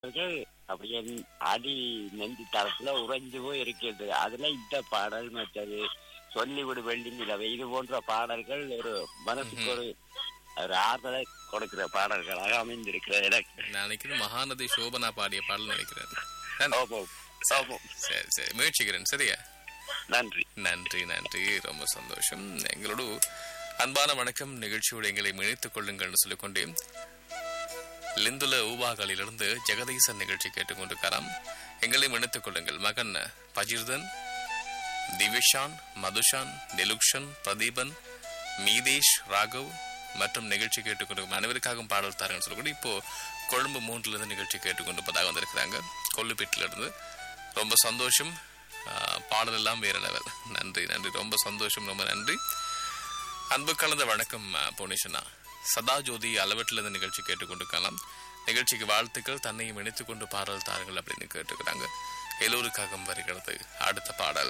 பாடல்கள் அப்படியே அடி நெஞ்சு தளத்துல உறைஞ்சு போய் இருக்கிறது அதுல இந்த பாடல் மற்றது சொல்லிவிடு வெள்ளி நிலவை இது போன்ற பாடல்கள் ஒரு மனசுக்கு ஒரு ஒரு ஆறுதலை கொடுக்கிற பாடல்களாக அமைந்திருக்கிறது எனக்கு நான் நினைக்கிறேன் மகாநதி சோபனா பாடிய பாடல் நினைக்கிறேன் நன்றி. ஓமோ ஓமோ சரி சரி முயற்சிக்கிறேன் சரியா நன்றி நன்றி நன்றி ரொம்ப சந்தோஷம் எங்களோடு அன்பான வணக்கம் நிகழ்ச்சியோடு எங்களை இணைத்துக் கொள்ளுங்கள்னு சொல்லிக்கொண்டு லிந்துல ஊபாகலிலிருந்து ஜெகதீசன் நிகழ்ச்சி கேட்டுக்கொண்டிருக்காராம் எங்களையும் இணைத்துக் கொள்ளுங்கள் மகன் பஜிர்தன் திவிஷான் மதுஷான் நிலுக்ஷன் பிரதீபன் மீதேஷ் ராகவ் மற்றும் நிகழ்ச்சி கேட்டுக்கொண்டு அனைவருக்காகவும் பாடல் தாருங்கன்னு சொல்லக்கூட இப்போ கொழும்பு மூன்றுல இருந்து நிகழ்ச்சி கேட்டுக்கொண்டு வந்திருக்கிறாங்க கொல்லுப்பேட்டில இருந்து ரொம்ப சந்தோஷம் ஆஹ், பாடல் எல்லாம் வேற level. நன்றி நன்றி ரொம்ப சந்தோஷம் ரொம்ப நன்றி அன்பு கலந்த வணக்கம் ஆஹ், புவனேஸ்வரனா சதா ஜோதி அளவட்டில் இருந்து நிகழ்ச்சி கேட்டுக்கொண்டிருக்கலாம் நிகழ்ச்சிக்கு வாழ்த்துக்கள் தன்னையும் இணைத்துக் கொண்டு பாடல் தாருங்கள் அப்படின்னு கேட்டுக்கிறாங்க எல்லோருக்காகவும் வருகிறது அடுத்த பாடல்